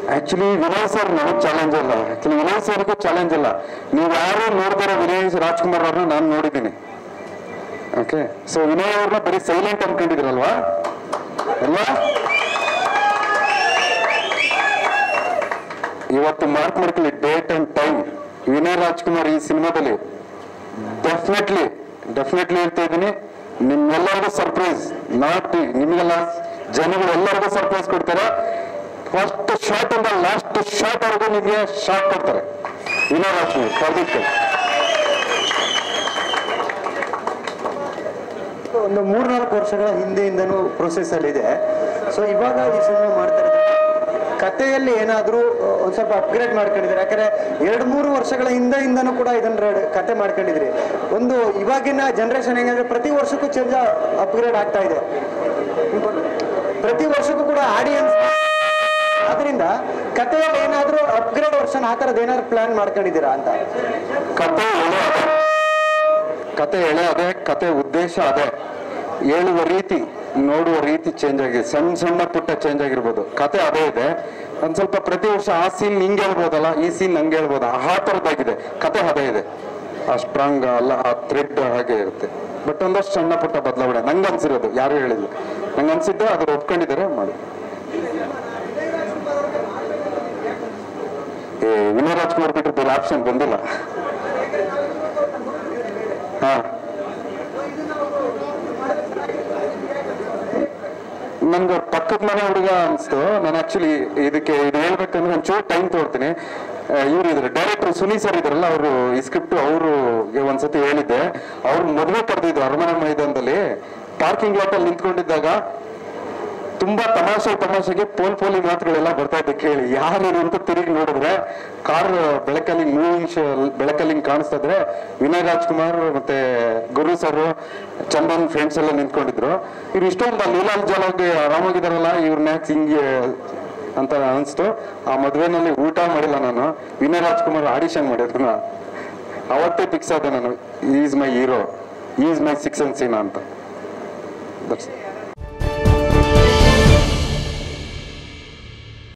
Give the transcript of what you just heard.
actually Vinay sir ನನಗೆ challenge ಇಲ್ಲ actually Vinay ಸರ್ಗೂ ಚಾಲೆಂಜ್ ಇಲ್ಲ ನೀವು ಯಾರು ನೋಡ್ದಿರೋ ವಿನಯ್ ರಾಜ್ಕುಮಾರ್ ಅವ್ರನ್ನ ನಾನು ನೋಡಿದ್ದೀನಿ ಓಕೆ ಸೊ ವಿನಯ್ ಅವ್ರನ್ನ ಬರೀ ಸೈಲೆಂಟ್ ಅನ್ಕೊಂಡಿದ್ದೀರಲ್ವಾ ಅಲ್ವಾ ಇವತ್ತು ಮಾರ್ಕ್ ಮಾಡ್ಕೊಳ್ಳಿ date and time Vinay Rajkumar ಈ ಸಿನಿಮಾದಲ್ಲಿ ಡೆಫಿನೆಟ್ಲಿ ಡೆಫಿನೆಟ್ಲಿ ಹೇಳ್ತಾ ಇದ್ದೀನಿ ನಿಮ್ಮೆಲ್ಲರಿಗೂ ಸರ್ಪ್ರೈಸ್ ನಾಟ್ ನಿಮಗೆಲ್ಲ ಜನಗಳು ಎಲ್ಲರಿಗೂ ಸರ್ಪ್ರೈಸ್ ಕೊಡ್ತಾರೆ ಫಸ್ಟ್ ಶಾಟ್ ಇಂದ ಲಾಸ್ಟ್ ಶಾಟ್ ವರೆಗೂ ನಿಮಗೆ ಶಾಟ್ ಕೊಡ್ತಾರೆ ವಿನಯ್ ರಾಜ್ಕುಮಾರ್ ಪರ್ದಿಕ್ಕೆ ಒಂದು ಮೂರ್ನಾಲ್ಕು ವರ್ಷಗಳ ಹಿಂದೆಯಿಂದನೂ ಪ್ರೊಸೆಸ್ ಅಲ್ಲಿ ಇದೆ ಸೊ ಇವಾಗ ಈ ಸಿನಿಮಾ ಮಾಡ್ತಾ ಇದ್ದಾರೆ ಕಥೆಯಲ್ಲಿ ಏನಾದರೂ ಒಂದು ಸ್ವಲ್ಪ ಅಪ್ಗ್ರೇಡ್ ಮಾಡ್ಕೊಂಡಿದ್ದಾರೆ ಯಾಕಂದ್ರೆ ಎರಡು ಮೂರು ವರ್ಷಗಳ ಹಿಂದೆಯಿಂದನೂ ಕೂಡ ಇದನ್ನ ರೆಡ್- ಕತೆ ಮಾಡ್ಕೊಂಡಿದ್ರಿ ಒಂದು ಇವಾಗಿನ ಜನರೇಷನ್ ಹೆಂಗಂದ್ರೆ ಪ್ರತಿ ವರ್ಷಕ್ಕೂ ಚೇಂಜ್ ಅಪ್ಗ್ರೇಡ್ ಆಗ್ತಾ ಇದೆ ಪ್ರತಿ ವರ್ಷಕ್ಕೂ ಕೂಡ ಆಡಿಯನ್ಸ್ ಅದರಿಂದ ಕಥೆಯಲ್ಲಿ ಏನಾದರೂ ಅಪ್ಗ್ರೇಡ್ ವರ್ಷನ್ ಆ ಥರದ್ದು ಏನಾದ್ರು ಪ್ಲಾನ್ ಮಾಡ್ಕೊಂಡಿದ್ದೀರಾ ಅಂತ ಕತೆ ಎಳೆ ಅದೇ ಕತೆ ಎಳೆ ಅದೇ ಕತೆ ಉದ್ದೇಶ ಅದೇ ಹೇಳುವ ರೀತಿ ನೋಡುವ ರೀತಿ ಚೇಂಜ್ ಆಗಿದೆ ಸಣ್ಣ ಸಣ್ಣ ಪುಟ್ಟ ಚೇಂಜ್ ಆಗಿರ್ಬೋದು ಕತೆ ಅದೇ ಇದೆ ಒಂದ್ ಸ್ವಲ್ಪ ಪ್ರತಿ ವರ್ಷ ಆ ಸೀನ್ ಹಿಂಗೆ ಹೇಳ್ಬೋದಲ್ಲ ಈ ಸೀನ್ ಹಂಗೆ ಹೇಳ್ಬೋದು ಆ ಥರದ್ದಾಗಿದೆ ಕತೆ ಅದೇ ಇದೆ ಆ ಸ್ಟ್ರಾಂಗ್ ಅಲ್ಲ ಆ ಥ್ರೆಡ್ ಹಾಗೆ ಇರುತ್ತೆ ಬಟ್ ಒಂದಷ್ಟು ಸಣ್ಣ ಪುಟ್ಟ ಬದಲಾವಣೆ ನಂಗೆ ಅನ್ಸಿರೋದು ಯಾರು ಹೇಳಿಲ್ಲ ನಂಗೆ ಅನ್ಸಿದ್ದು ಅದ್ರ ಒಪ್ಕೊಂಡಿದ್ದಾರೆ ಮಾಡಿ ಏ ವಿನಯ್ ರಾಜ್ಕುಮಾರ್ ಬಿಟ್ಟರೆ ಬೇರೆ ಆಪ್ಷನ್ ಬಂದಿಲ್ಲ ಹಾ ನನ್ಗೆ ಪಕ್ಕದ ಮನೆ ಹುಡುಗ ಅನ್ಸ್ತು ನಾನು ಆಕ್ಚುಲಿ ಇದಕ್ಕೆ ಇದು ಹೇಳ್ಬೇಕಂದ್ರೆ ಒಂಚೂರು ಟೈಮ್ ತಗೊಳ್ತೀನಿ ಇವ್ರು ಇದ್ರು ಡೈರೆಕ್ಟರ್ ಸುನಿ ಸರ್ ಇದ್ರಲ್ಲ ಅವರು ಈ ಸ್ಕ್ರಿಪ್ಟ್ ಅವರು ಒಂದ್ಸತಿ ಹೇಳಿದ್ದೆ ಅವ್ರು ಮದುವೆ ಕರೆದಿದ್ರು ಅರಮನೆ ಮೈದಾನದಲ್ಲಿ ಪಾರ್ಕಿಂಗ್ ಲಾಟಲ್ಲಿ ನಿಂತ್ಕೊಂಡಿದ್ದಾಗ ತುಂಬಾ ತಮಾಷೆ ತಮಾಷೆಗೆ ಪೋಲ್ ಪೋಲಿ ಮಾತುಗಳೆಲ್ಲ ಬರ್ತಾ ಇದ್ದೆ ಕೇಳಿ ಯಾರು ಅಂತ ತಿರುಗಿ ನೋಡಿದ್ರೆ ಕಾರ್ ಬೆಳಕಲ್ಲಿ ಮೂವಿಂಗ್ ಬೆಳಕಲ್ಲಿ ಹಿಂಗ್ ಕಾಣಿಸ್ತಾ ಇದ್ರೆ ವಿನಯ್ ರಾಜ್ಕುಮಾರ್ ಮತ್ತೆ ಗುರು ಸರ್ ಚಂದನ್ ಫ್ರೆಂಡ್ಸ್ ಎಲ್ಲ ನಿಂತ್ಕೊಂಡಿದ್ರು ಇವ್ರು ಇಷ್ಟೊಂದು ಲೀಲಾಲ್ ಜಲಾಗಿ ಆರಾಮಾಗಿದಾರಲ್ಲ ಇವ್ರನ್ನ ಯಾಕೆ ಹಿಂಗೆ ಅಂತ ಅನ್ಸ್ತು ಆ ಮದ್ವೆನಲ್ಲಿ ಊಟ ಮಾಡಿಲ್ಲ ನಾನು ವಿನಯ್ ರಾಜ್ಕುಮಾರ್ ಆಡಿಷನ್ ಮಾಡಿದ್ರು ಅವತ್ತೇ ಫಿಕ್ಸ್ ಆದೆ ನಾನು is my hero is my six ಅನ್ ಸೀನಾ ಅಂತ ದಟ್ಸ್